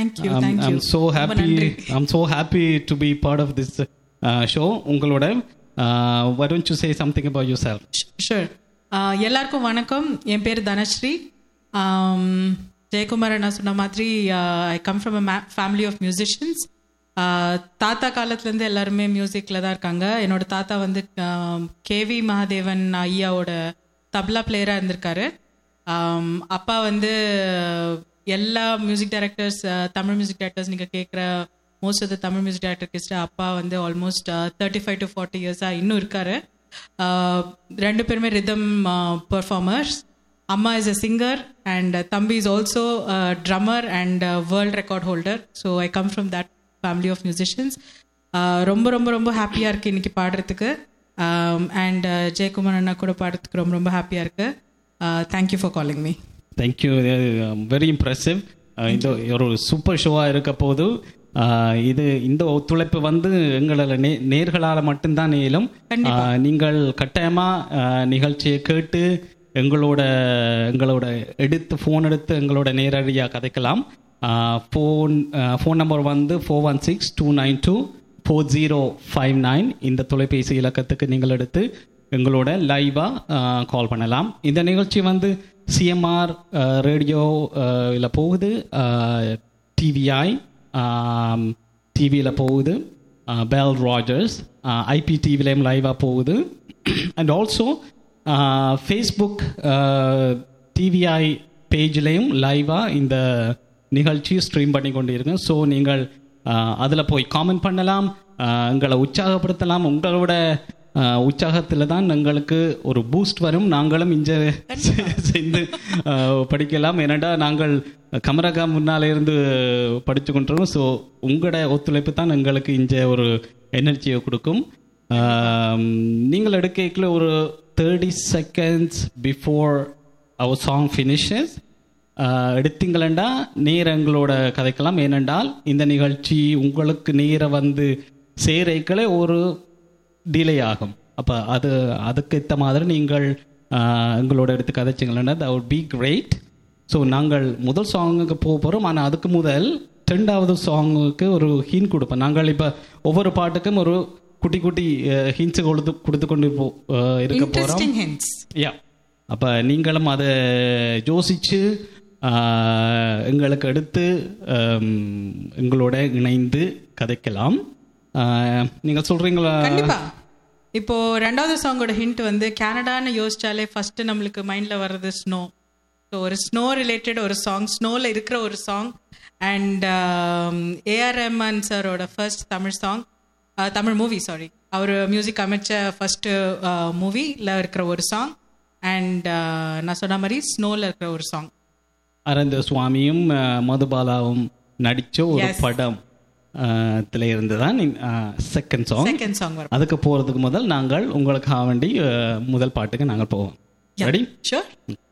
Thank you I'm, thank you I'm so happy. I'm so happy to be part of this uh, show. உங்களோட uh, why don't you say something about yourself? Sure எல்லாருக்கும் வணக்கம் என் பேர் Dhanashree Um, Jayakumar அண்ணா சொன்ன மாதிரி I come from a family of musicians தாத்தா காலத்துலேருந்து எல்லாருமே மியூசிக்கில் தான் இருக்காங்க என்னோட தாத்தா வந்து கேவி மகாதேவன் ஐயாவோட தப்லா பிளேயராக இருந்திருக்காரு Um, அப்பா வந்து எல்லா music directors Tamil music directors நீங்கள் கேட்குற most of the Tamil music director அப்பா வந்து almost thirty five to forty இயர்ஸாக இன்னும் இருக்காரு Uh, ரெண்டு பேருமே ரிதம் பர்ஃபார்மர்ஸ் அம்மா இஸ் அ சிங்கர் அண்ட் தம்பி is also drummer and world record holder so I come from that family of musicians ரொம்ப ரொம்ப ரொம்ப ஹாப்பியாக இருக்குது இன்னைக்கு பாடுறதுக்கு அண்ட் ஜெயக்குமார் அண்ணா கூட பாடுறதுக்கு ரொம்ப ரொம்ப ஹாப்பியாக இருக்குது thank you for calling me thank you very impressive இந்த ஒரு சூப்பர் ஷோவாக இருக்க போது uh, இது இந்த ஒத்துழைப்பு வந்து எங்களால் நே நேர்களால் மட்டும்தான் இயலும் Uh, நீங்கள் கட்டாயமாக நிகழ்ச்சியை கேட்டு எங்களோட எங்களோட எடுத்து ஃபோன் எடுத்து எங்களோட நேரடியாக கதைக்கலாம் ஃபோன் ஃபோன் நம்பர் வந்து four one six two nine two four zero five nine இந்த தொலைபேசி இலக்கத்துக்கு நீங்கள் எடுத்து எங்களோட லைவாக கால் பண்ணலாம் இந்த நிகழ்ச்சி வந்து சிஎம்ஆர் ரேடியோ இதில் போகுது டிவிஐ டிவியில் போகுது பெல் ராஜர்ஸ் ஐபி டிவிலையும் லைவாக போகுது அண்ட் ஆல்சோ ஃபேஸ்புக் டிவிஐ பேஜ்லேயும் லைவாக இந்த நிகழ்ச்சி ஸ்ட்ரீம் பண்ணி கொண்டு இருக்கு ஸோ நீங்கள் அதில் போய் காமெண்ட் பண்ணலாம் ஆஹ் எங்களை உற்சாகப்படுத்தலாம் உங்களோட உற்சாகத்தில் தான் எங்களுக்கு ஒரு பூஸ்ட் வரும் நாங்களும் இஞ்ச சேர்ந்து ஆஹ் படிக்கலாம் ஏனடா நாங்கள் கமரகா முன்னாலே இருந்து படித்து கொண்டிருக்கோம் ஸோ உங்களோட ஒத்துழைப்பு தான் எங்களுக்கு இஞ்ச ஒரு எனர்ஜியை கொடுக்கும் ஆம், நீங்கள் எடுக்கல ஒரு தேர்ட்டி செகண்ட்ஸ் பிஃபோர் அவர் சாங் ஃபினிஷஸ் எடுத்தீங்களா நேர எங்களோட கதைக்கலாம் ஏனென்றால் இந்த நிகழ்ச்சி உங்களுக்கு நேர வந்து சேரைக்களே ஒரு டிலே ஆகும் அப்போ அது அதுக்கு ஏற்ற மாதிரி நீங்கள் ஆஹ், எங்களோட எடுத்து கதைச்சிங்களா that would be great so நாங்கள் முதல் சாங்குக்கு போக போகிறோம் ஆனால் அதுக்கு முதல் ரெண்டாவது சாங்குக்கு ஒரு ஹின் கொடுப்போம் நாங்கள் இப்போ ஒவ்வொரு பாட்டுக்கும் ஒரு குட்டி குட்டி ஹின்ஸ் கொடுத்து கொடுத்து கொண்டு போ ஆஹ், இருக்க போகிறோம் இன்ட்ரெஸ்டிங் ஹிண்ட்ஸ் யா அப்போ நீங்களும் அதை யோசித்து எங்களுக்கு அடுத்து ஆம், எங்களோட இணைந்து கதைக்கலாம் ஆஹ், நீங்கள் சொல்கிறீங்களா கண்டிப்பா இப்போ ரெண்டாவது சாங்கோட ஹிண்ட் வந்து கனடான்னு யோசிச்சாலே ஃபர்ஸ்ட் நம்மளுக்கு மைண்ட்ல வர்றது ஸ்னோ ஸோ ஒரு ஸ்னோ ரிலேட்டட் ஒரு சாங் ஸ்னோவில் இருக்கிற ஒரு சாங் அண்ட் ஏஆர் ரஹ்மான் சாரோட first Tamil song Tamil movie sorry அவர் மியூசிக் அமைச்ச ஃபர்ஸ்ட் மூவியில் இருக்கிற ஒரு சாங் அண்ட் நான் சொன்ன மாதிரி ஸ்னோவில் இருக்கிற ஒரு சாங் அரந்த சுவாமியும் ஆஹ், மதுபாலாவும் நடித்த ஒரு Yes. படம் ஆஹ், த்துல இருந்து தான் செகண்ட் சாங் செகண்ட் சாங் வரும் அதுக்கு போகிறதுக்கு முதல் நாங்கள் உங்களுக்காக வேண்டி ஆஹ், முதல் பாட்டுக்கு நாங்கள் போவோம் ரெடி ஷோர்